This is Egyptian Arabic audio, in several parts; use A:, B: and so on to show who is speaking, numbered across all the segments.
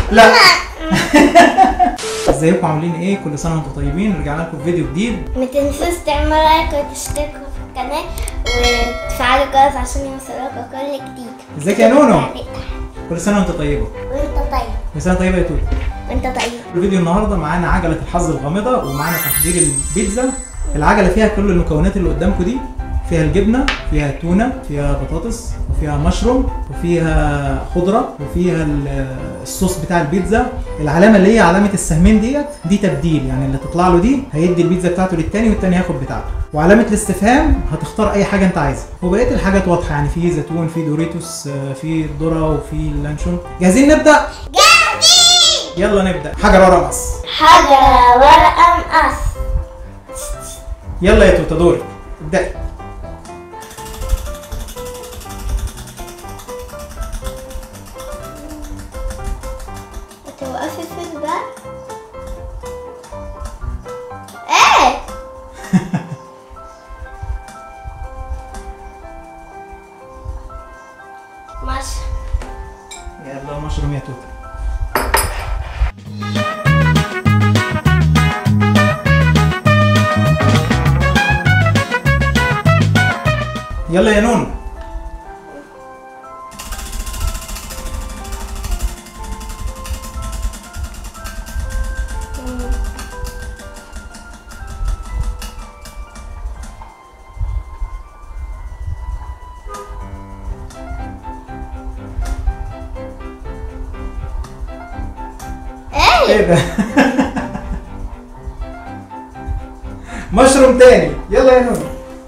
A: لا ازيكم عاملين ايه كل سنه وانتم طيبين رجعنا لكم فيديو جديد
B: ما تنسوش تعملوا لايك وتشتركوا في القناة وتفعلوا الجرس عشان يوصلكوا كل جديد
A: ازيك يا نونو كل سنه وانت طيبه
B: وانت طيب
A: كل سنه طيبه يا توت
B: وانت طيب
A: الفيديو النهارده معانا عجله الحظ الغامضه ومعانا تحضير البيتزا العجله فيها كل المكونات اللي قدامكم دي فيها الجبنه فيها تونه فيها بطاطس وفيها مشروم وفيها خضره وفيها ال- الصوص بتاع البيتزا العلامه اللي هي علامه السهمين ديت دي تبديل يعني اللي تطلع له دي هيدي البيتزا بتاعته للتاني والتاني هياخد بتاعته وعلامه الاستفهام هتختار اي حاجه انت عايزها وبقيه الحاجات واضحه يعني في زيتون في دوريتوس آه، في الذره وفي اللانشون جاهزين نبدا
B: جاهزين
A: يلا نبدا حجر ورا مقص
B: حاجة ورقة مقص
A: يلا يا توته دورك ابدأي
B: توقفي في الباب ايه ماشي
A: يلا المشروم يا توته يلا يا نون
B: ايه
A: ايه ده مشروم تاني يلا يا نون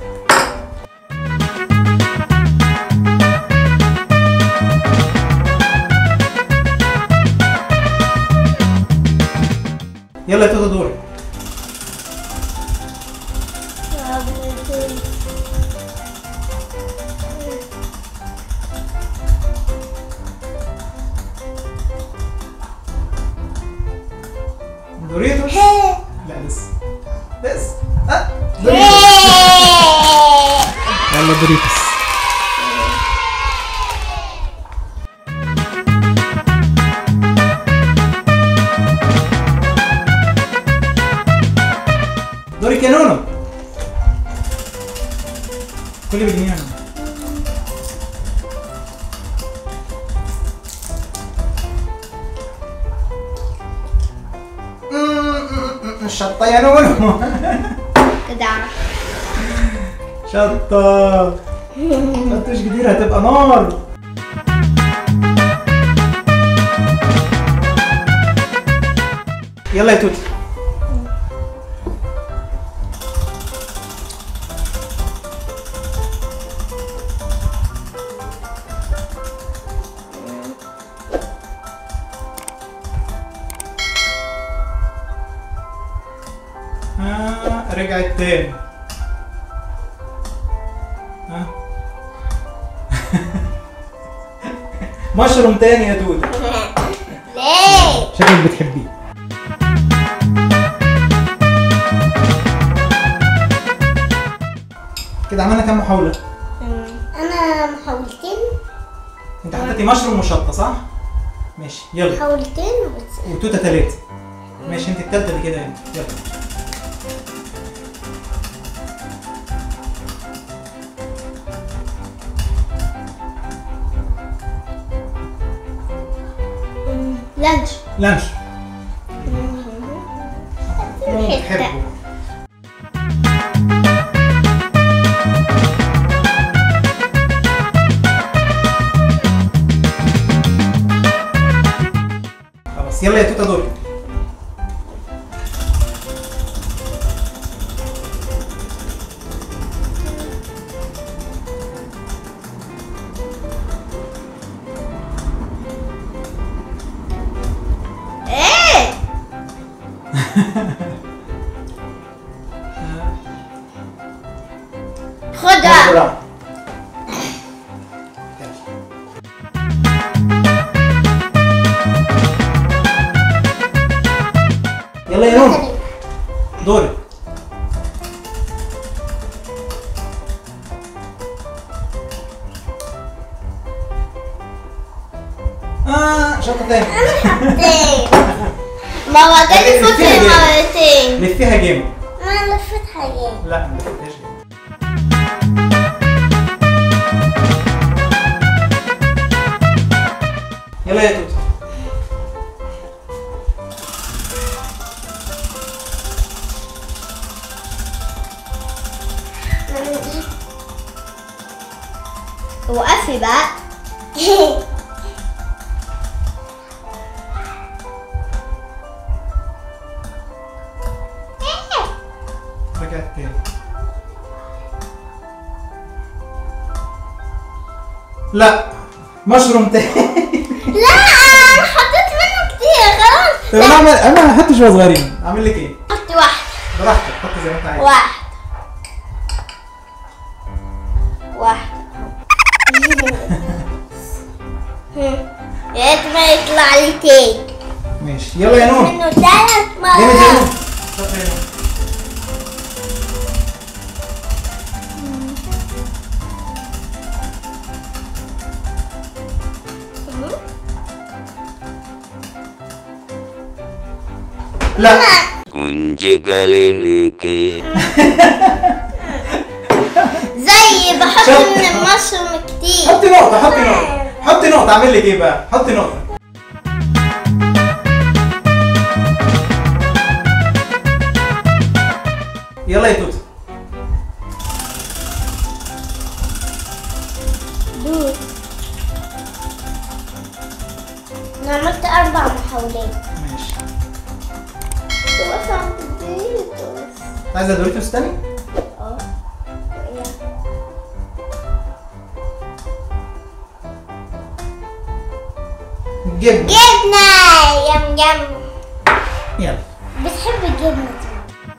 A: يلا يا توته دورك دوريتوس لا لسه لسه آه. دوريتوس يلا دوريتوس دورك يا نونو كل بالجنيه يا نونو شطة يا نونو
B: كده
A: شطة شطش كتير هتبقى نار يلا يا توتي آه رجعت تاني ها مشروم تاني يا توت
B: ليه
A: شكلك بتحبيه كده عملنا كام محاولة؟
B: انا محاولتين
A: انت حطيتي مشروم وشطة صح؟ ماشي يلا
B: محاولتين بس
A: وتوتة تلاتة ماشي انت التالتة اللي كده انت يلا
B: لانش
A: لانش
B: حتة
A: بتحبه خلاص يلا يا توتة دورك
B: ايه خدها
A: بسرعة. يلا يا نون دورك آه شطه تاني
B: حطيت ما هو جالي
A: لفيها
B: فكرة
A: جامد.
B: مرتين
A: لفيها جامد
B: ما لفتها جامد
A: لا ما لفتهاش جامد يلا يا توت
B: وقفي بقى
A: رجعت تاني لا مشروم تاني
B: لا انا حطيت منه كتير خلاص
A: طب انا اعمل انا هات شويه صغيرين اعمل لك ايه؟
B: حط واحد
A: براحتك حط زي ما انت عايز
B: واحد واحد يا ريت ما يطلع لي تاني
A: ماشي يلا يا نون
B: منه ثلاث
A: جامد يا
B: مرات
A: نون شاطر يا نون لا
C: kunci keliliki
B: زي بحط
A: شوف.
B: من المشروم كتير
A: حطي نقطة حطي نقطة حطي نقطة اعمل لك ايه بقى؟ حطي نقطة يلا يا توت
B: دوس انا عملت اربع محاولات
A: ماشي
B: بس عم تدوس
A: عايزة دوريتوس تاني؟
B: اه يلا.
A: جبنة
B: جبنة يم يم
A: يلا
B: بتحب الجبنة دي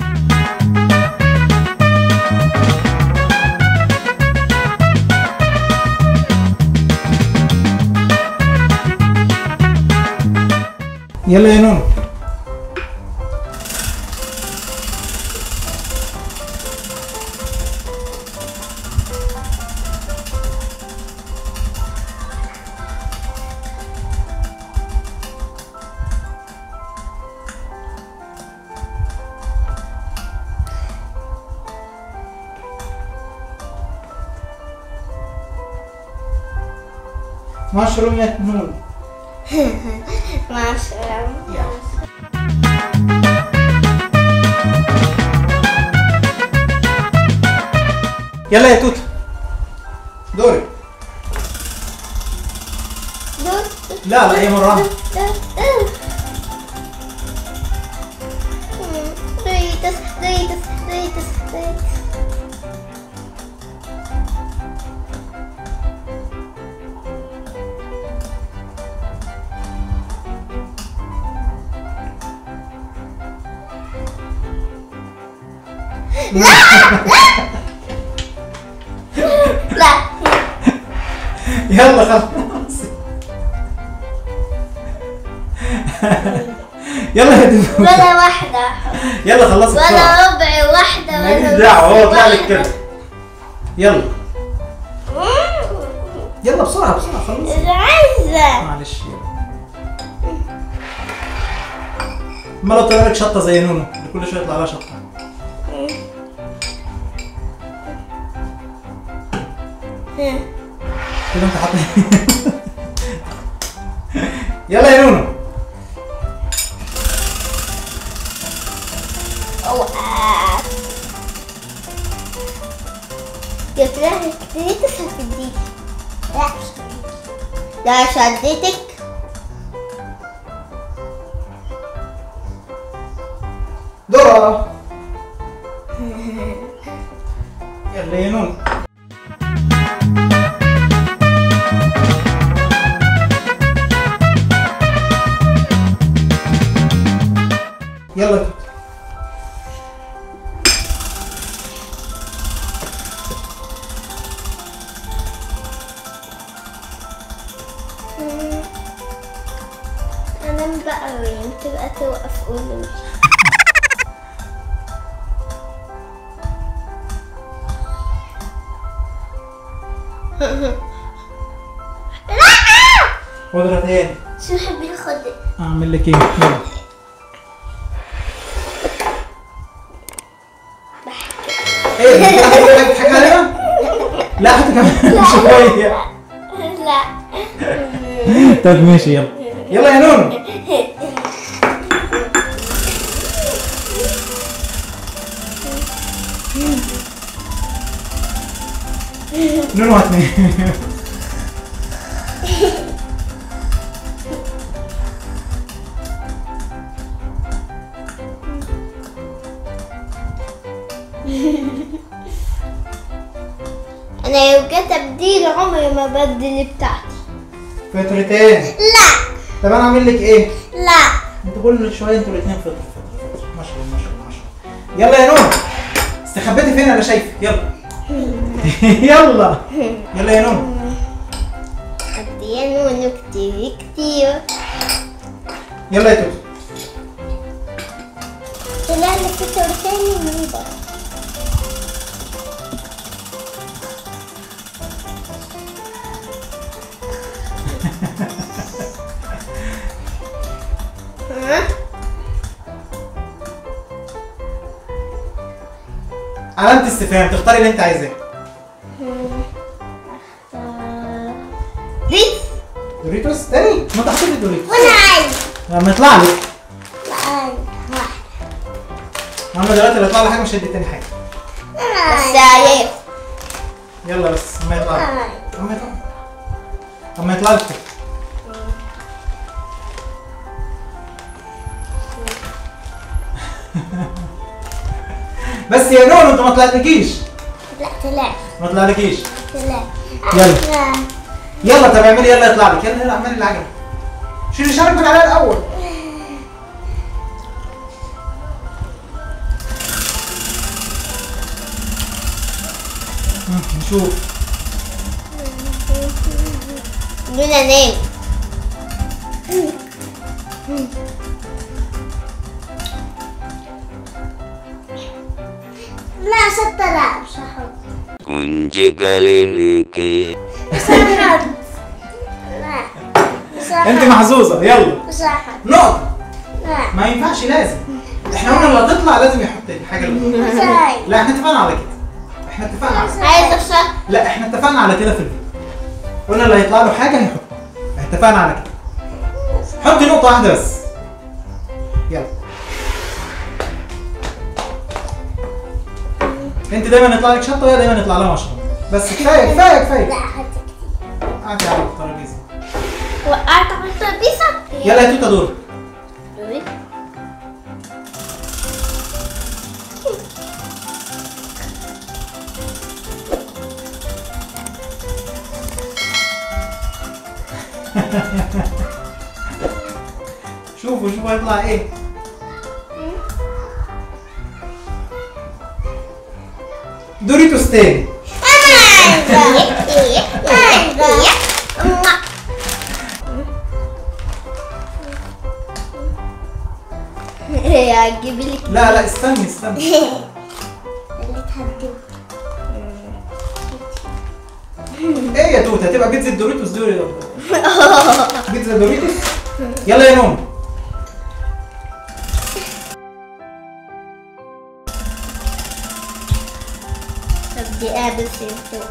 A: يلا يا نونو مشروم يا نونو
B: مشروم
A: يلا يا توت دوري
B: دوس
A: لا لا هي مرة واحدة
B: ريتس ريتس ريتس ريتس لا
A: يلا خلاص يلا يا توت
B: ولا واحدة
A: يلا خلصت بسرعة
B: ولا ربع واحدة
A: ماليش
B: ولا
A: دعوة هو
B: نص
A: طلع لك
B: واحدة.
A: كده يلا
B: مم.
A: يلا بسرعة بسرعة خلص
B: مش عايزة
A: معلش يلا ما لو طلع لك شطة زي نونو اللي كل شوية يطلع لها شطة كده انت حاطط يلا يا نونو
B: اوقات جبت لها كتير هتديك لا مش هتديك. لا شدتك
A: دورة يلا يا نونو يلا يا توت.
B: انا بقى وين تبقى توقف قولي
A: قدرة تاني
B: شو بحب ياخد
A: اعمل لك ايه يلا ايه بتضحك بتضحك علينا لا حتى كمان شويه
B: لا
A: طب ماشي يلا يلا يا نون نون واتنين
B: انا لو جت تبديل عمري ما بدل بتاعتي
A: فطرتين
B: لا
A: طب انا اعمل لك ايه؟
B: لا
A: انتوا كل شويه انتوا الاثنين فطر فطر فطر مشروم مشروم مشروم يلا يا نون استخبيتي فين انا شايفك يلا يلا يلا يا نون
B: قد يا نونو كتير كتير
A: يلا يا توتو
B: طلع لي فطر تاني من بره ها؟
A: علامة استفهام تختاري اللي انت عايزاه
B: آه، دي
A: دوريتوس تاني ما انت حطيت دوريتوس
B: وانا عايز
A: لما يطلع لك
B: لا عايز واحد
A: اما دلوقتي اللي يطلع لي حاجه مش هدي تاني حاجه
B: بس عايز
A: يلا بس اما يطلع لك اما يطلع اما يطلع لك كده. بس يا نون انت ما طلعتلكيش
B: لا طلع
A: ما طلعلكيش
B: طلع
A: يلا.
B: لا.
A: يلا طب اعملي يلا يطلع لك يلا يلا اعملي العجله شيلي شعرك من عليها الاول مم، نشوف
B: لونا نام لا ستة لا مش هحط
C: kunci kali liki
B: مش هحط لا مش هحط
A: انت محظوظه يلا
B: مش هحط
A: نقطه
B: لا
A: ما ينفعش لازم احنا قلنا اللي هتطلع لازم يحط الحاجه اللي
B: مش عايز
A: لا احنا اتفقنا على كده احنا اتفقنا على
B: عايز اشرب
A: لا احنا اتفقنا على كده في الفيديو قلنا اللي هيطلع له حاجه هيحطها اتفقنا على كده حطي نقطه واحده بس يلا انت دايما يطلع لك شطه وهي دايما يطلع لها مشروب بس كفايه كفايه كفايه
B: لا حط كتير
A: قعدي على الترابيزه
B: وقعت على الترابيزة
A: يلا يا توته دورك شوفوا شوفوا هيطلع ايه دوريتوس تاني
B: هجيب لك
A: لا لا استني استني
B: اللي تهدوا
A: ايه يا توته هتبقى بيتزا دوريتوس دوري بيتزا دوريتوس يلا يا نوم
B: طب دي قاعدة سيمتو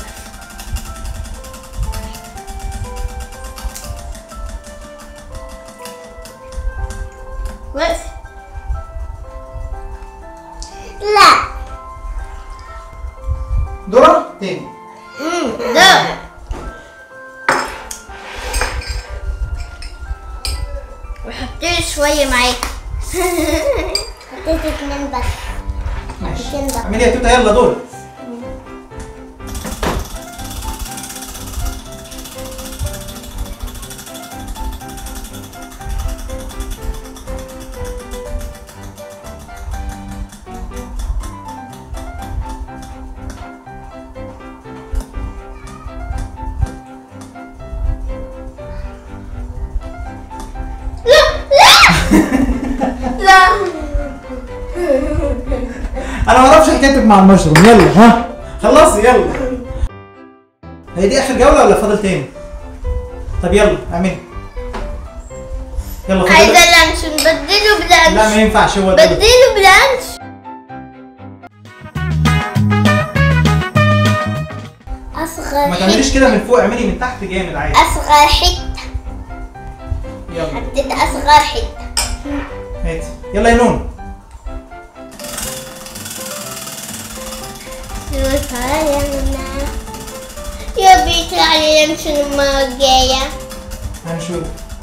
B: بس لا
A: دورة تاني
B: امم ده وحطيه شوية معاك حطيت اتنين بس
A: ماشي
B: اتنين بس
A: اعملي يا توته يلا دور
B: لا
A: انا ما اعرفش حكايتك مع المشروم يلا ها خلصي يلا هي دي اخر جوله ولا فاضل تاني طب يلا اعملي يلا فاضل
B: عايزة
A: لك-
B: لانش نبدله
A: لا ما
B: بلانش
A: ينفعش هو ده
B: بدله بلانش أصغر
A: ما تعمليش
B: حتة
A: كده من فوق اعملي من تحت جامد عادي
B: أصغر حتة
A: يلا
B: حدد أصغر حتة
A: هاتي يلا يا نون
B: شوفها يا منى يا بيطلع لي لانش المرة الجاية
A: هنشوف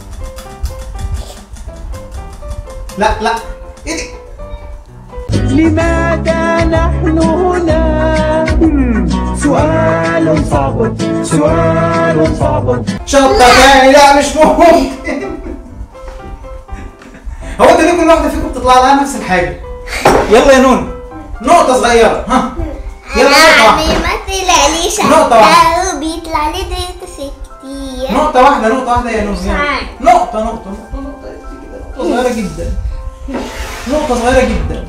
A: لا لا ايدي
D: لماذا نحن هنا؟ مم، سؤال صعب سؤال صعب
A: شطة تاني لا مش ممكن هو انت ليه كل واحدة فيكم بتطلع لها نفس الحاجة يلا يا نون نقطة صغيرة ها يلا نقطة
B: يعني
A: واحدة
B: ما طلعليش
A: نقطة واحدة.
B: أكتر وبيطلع لي درس كتير
A: نقطة واحدة نقطة واحدة يا نون يلا.
B: عارف.
A: نقطة نقطة نقطة نقطة كده، نقطة صغيرة جدا نقطة صغيرة جدا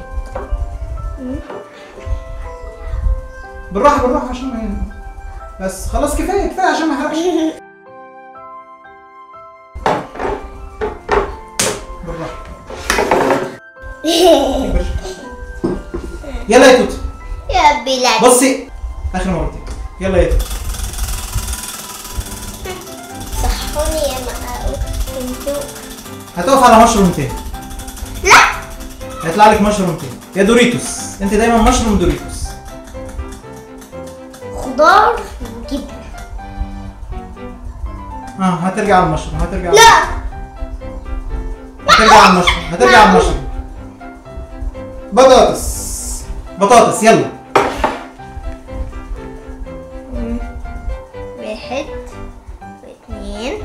A: بالراحة بالراحة عشان ما ين- بس خلاص كفاية كفاية عشان ما احرقش بالراحة يلا يا توت
B: يا بلاد
A: بصي اخر مرتين يلا يا توت
B: صحوني يا مقاو انتوا
A: هتقف على مشروم تاني
B: لا
A: هيطلع لك مشروم تاني يا دوريتوس انت دايما مشروم دوريتوس
B: خضار وجبنة
A: اه هترجع على المشروم هترجع على-
B: لا
A: هترجع على المشروم هترجع على المشروم بطاطس بطاطس يلا
B: واحد واثنين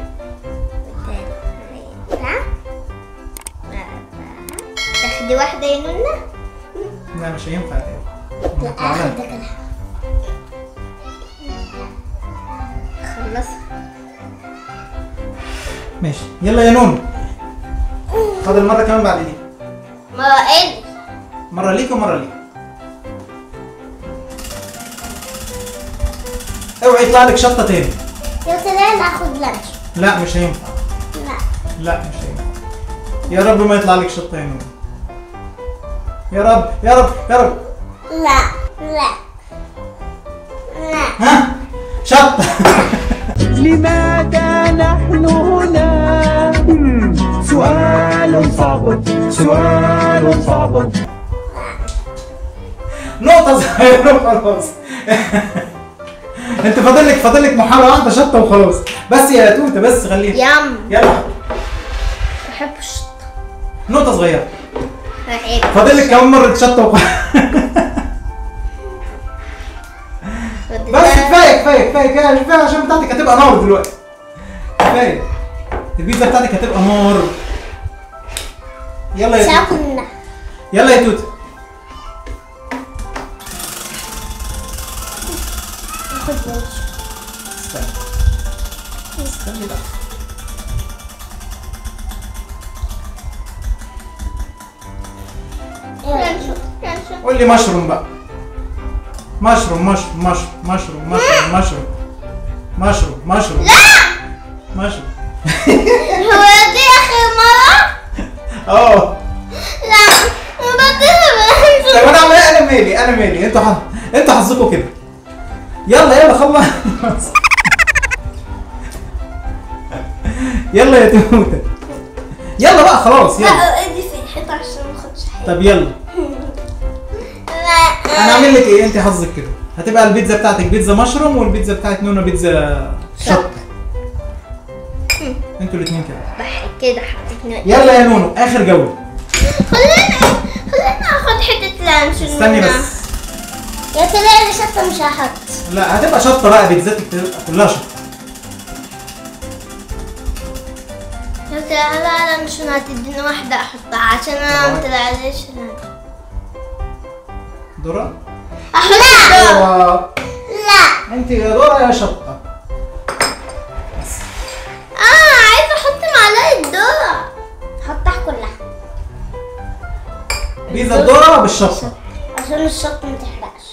B: وثلاثة أربعة تاخدي واحدة يا نونا؟
A: لا مش هينفع تاني
B: لا
A: تعالى.
B: اخد كلها خلص
A: ماشي يلا يا نون فاضل مرة كمان بعد دي
B: ما قال
A: مرة ليك ومرة ليك اوعي يطلع لك شطة تاني
B: يا سلام اخد لانش
A: لا مش هينفع
B: لا
A: لا مش هينفع يا رب ما يطلع لك شطة يا نون يا رب يا رب يا رب
B: لا لا لا
A: ها شطة
D: لماذا نحن هنا؟ مم، سؤال صعب سؤال صعب
A: نقطة صغيرة خلاص انت فاضل لك فاضل لك محاولة واحدة شطة وخلاص بس يا توتة بس خليها
B: يم
A: يلا
B: بحب الشطة
A: نقطة صغيرة
B: بحب
A: فاضل لك كمان مرة شطة وخلاص بس كفاية كفاية كفاية كفاية كفاية عشان بتاعتك هتبقى نار دلوقتي كفاية البيتزا بتاعتك هتبقى نار يلا يا توتة
B: شاكونا
A: يلا يا توتة
B: اخد لانش
A: استنى استنى بقى
B: لانش لانش
A: قول لي مشروم بقى مشروم مشروم مشروم مشروم مشروم مشروم مشروم مشروم
B: لا
A: مشروم
B: هو دي اخر مرة
A: اه
B: لا بدل
A: طب انا اعمل ايه انا مالي انا مالي انتوا حظ انتوا حظكم كده يلا يلا خلص يلا يا توته يلا بقى خلاص يلا
B: لا ايدي في الحيطة عشان ما اخدش حاجة
A: طب يلا
B: لا
A: انا اعمل لك ايه انت حظك كده هتبقى البيتزا بتاعتك بيتزا مشروم والبيتزا بتاعت نونا بيتزا شطه انتوا الاثنين كده
B: بح كده حطيت نوت
A: يلا يا نونو اخر جوله
B: خلينا خلينا اخد حتة لانش
A: استني
B: منها.
A: بس
B: يا تلاقي شطة مش هحط
A: لا هتبقى شطه بقى بيتزاتك تبقى كلها شطه
B: يا تلاقي لا لا مش هتديني واحدة احطها عشان انا ما طلعليش لانش.
A: دورة
B: احط لا
A: دورة
B: لا
A: انت يا دورة يا شطه
B: اه عايزة احط معلقة ذرة حطها كلها
A: بيتزا الدورة بالشطه
B: عشان الشط ما تحرقش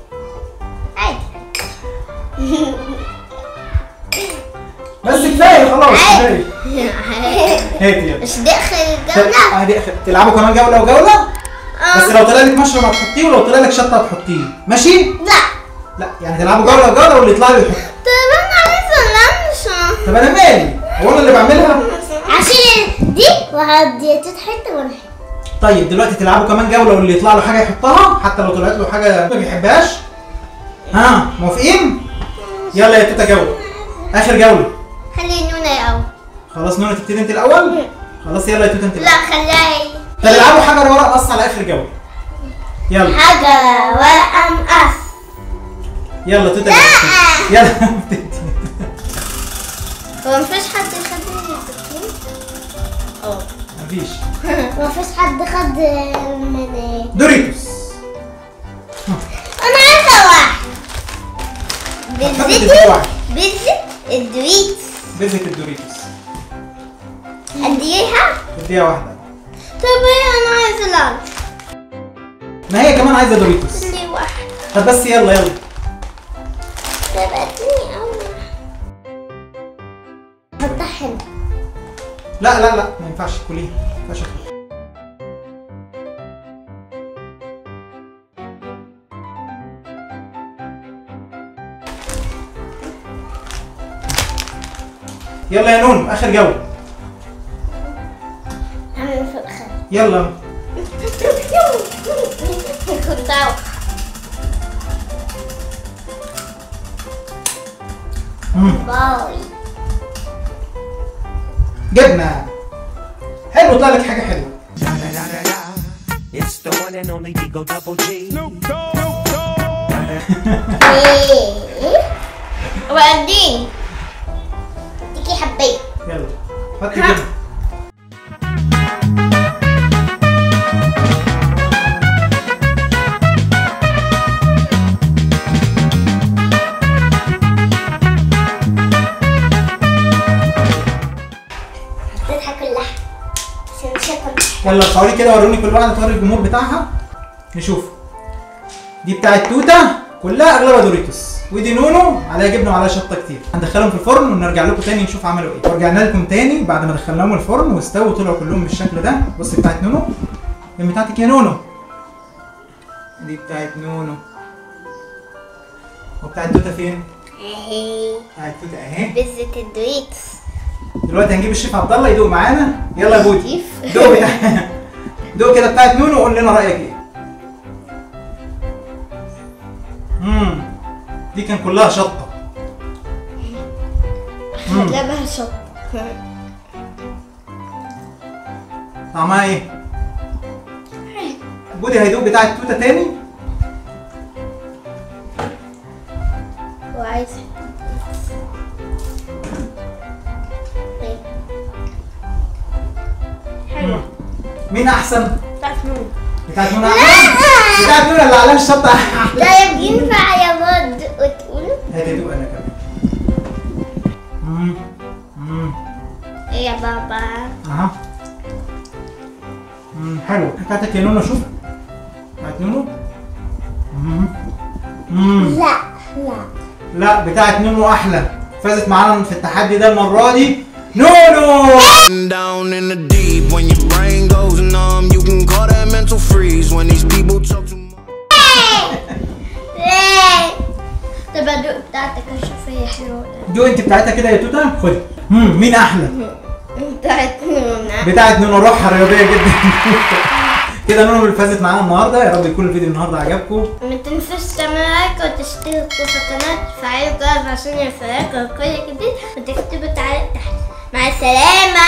B: عادي
A: بس كفايه خلاص
B: عادي.
A: كفايه هات يلا
B: مش داخل
A: طب،
B: الجولة
A: عادي تلعبوا كمان جوله وجوله بس لو طلع لك مشروم هتحطيه ولو طلع لك شطه هتحطيه ماشي
B: لا
A: لا يعني تلعبوا جوله وجوله واللي يطلع له يحط
B: طب انا عايزة لانشون
A: طب انا مالي هو انا اللي بعملها
B: عشان دي وهدي تتحط وانا حط.
A: طيب دلوقتي تلعبوا كمان جوله واللي يطلع له حاجه يحطها حتى لو طلعت له حاجه ما بيحبهاش ها موافقين يلا يا توته جوله اخر جوله
B: خلي نونا الاول
A: خلاص نونا تبتدي انت الاول خلاص يلا يا توته انت
B: لا
A: الأول.
B: خليها هي.
A: طب العبوا حجر ورق قص على اخر جوله يلا
B: حجر ورقة مقص
A: يلا توته جوله. يلا
B: هو مفيش حد خد السكين؟ اه
A: مفيش
B: مفيش حد خد من
A: دوريتوس
B: انا عايزة واحد
A: خدت
B: بيتزا
A: الدور واحد.
B: بيتزا الدويت
A: بذة الدوريتوس
B: اديها
A: اديها واحده
B: طب هي انا عايزة لانش
A: ما هي كمان عايزه دوريتوس
B: لي واحد
A: طب بس يلا يلا
B: طب اديني اول حطها هنا
A: لا لا لا ما ينفعش كليها ما ينفعش أكل. يلا يا نون اخر جوله
B: اعمل في الخل
A: يلا
B: كنت عاوز.
A: مم.
B: باي
A: جبنه حلو طلع لك حاجه حلوه
E: It's the one and only Digo Double G.
B: ايه وبعدين اديكي حبايه
A: يلا حط جبنه
B: حطيتها كلها عشان مش هاكل
A: يلا ارفعوا لي كده وروني كل واحده توري الجمهور بتاعها نشوف دي بتاعت توته كلها اغلبها دوريتوس ودي نونو عليها جبنه وعليها شطه كتير هندخلهم في الفرن ونرجع لكم تاني نشوف عملوا ايه ورجعنا لكم تاني بعد ما دخلناهم الفرن واستووا طلعوا كلهم بالشكل ده بص بتاعت نونو فين بتاعتك يا نونو دي بتاعت نونو وبتاعت توته فين
B: اهي
A: بتاعت توته اهي
B: بزة الدويت
A: دلوقتي هنجيب الشيف عبد الله يدوق معانا يلا يا بودي
B: كيف؟
A: دوق بتاع دوق كده بتاعت نونو وقول لنا رايك ايه امم دي كان كلها شطه مم.
B: هتلاقيها شط
A: طعمها ايه بودي هيدوق بتاع التوته تاني
B: وعايز حلو
A: مين احسن
B: بتاعت نون
A: بتاعت نونو احسن بتاعت نونو اللي عليها الشطه احلى
B: لا ينفع يا بود وتقول
A: هتدوق انا كمان امم امم
B: ايه يا بابا
A: اها امم حلو بتاعتك يا نونو شوف بتاعت نونو امم امم
B: لا لا
A: لا بتاعت نونو احلى فازت معانا في التحدي ده المره دي نونو
F: Down in the deep, when your brain goes numb, you can call that mental freeze. When these people talk too much.
B: ليه طب ادوق بتاعتك اشوف هي حلوه ولا لا.
A: دو انت بتاعتها كده يا توته خد امم مين احلى
B: بتاعت نون
A: بتاعت نونو روحها رياضيه جدا كده نونو اللي فازت معانا النهارده يا رب يكون الفيديو النهارده عجبكم
B: ما تنسوش تعملوا لايك وتشتركوا في القناة وتفعلوا الجرس عشان يوصلكوا كل جديد وتكتبوا تعليق تحت مع السلامة